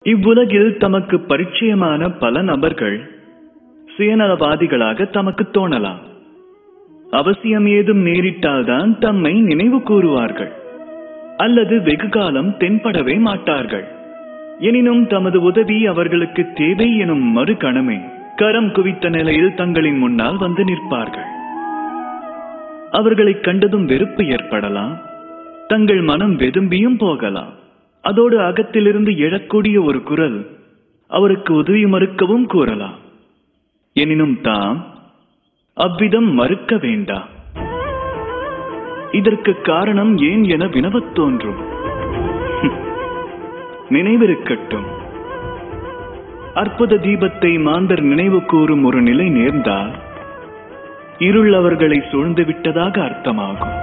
இவ்வுலகில் தமக்கு பரிச்சயமான பல நபர்கள் சுயநலவாதிகளாக தமக்கு தோணலாம் அவசியம் ஏதும் நேரிட்டால்தான் தம்மை நினைவு கூறுவார்கள் அல்லது வெகுகாலம் தென்படவே மாட்டார்கள் எனினும் தமது உதவி அவர்களுக்கு தேவை எனும் மறு கணமே கரம் குவித்த நிலையில் தங்களின் முன்னால் வந்து நிற்பார்கள் அவர்களைக் கண்டதும் வெறுப்பு ஏற்படலாம் தங்கள் மனம் வெதும்பியும் போகலாம் அதோடு அகத்திலிருந்து எழக்கூடிய ஒரு குரல் அவருக்கு உதவி மறுக்கவும் கூறலாம் எனினும் தாம் அவ்விதம் மறுக்க வேண்டாம் இதற்கு காரணம் ஏன் என வினவத் தோன்றும் நினைவிருக்கட்டும் அற்புத தீபத்தை மாந்தர் நினைவு கூறும் ஒரு நிலை நேர்ந்தால் இருள் அவர்களை சூழ்ந்து விட்டதாக அர்த்தமாகும்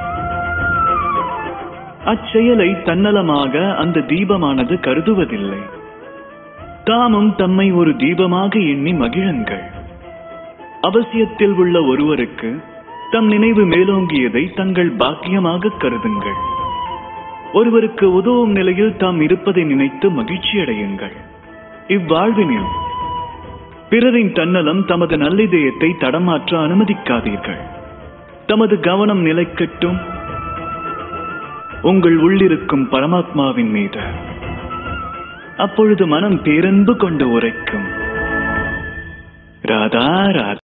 அச்செயலை தன்னலமாக அந்த தீபமானது கருதுவதில்லை தாமும் தம்மை ஒரு தீபமாக எண்ணி மகிழுங்கள் அவசியத்தில் உள்ள ஒருவருக்கு தம் நினைவு மேலோங்கியதை தங்கள் பாக்கியமாக கருதுங்கள் ஒருவருக்கு உதவும் நிலையில் தாம் இருப்பதை நினைத்து மகிழ்ச்சியடையுங்கள் இவ்வாழ்வினில் பிறரின் தன்னலம் தமது நல்லிதயத்தை தடமாற்ற அனுமதிக்காதீர்கள் தமது கவனம் நிலைக்கட்டும் உங்கள் உள்ளிருக்கும் பரமாத்மாவின் மீது அப்பொழுது மனம் பேரன்பு கொண்டு உரைக்கும் ராதா ராதா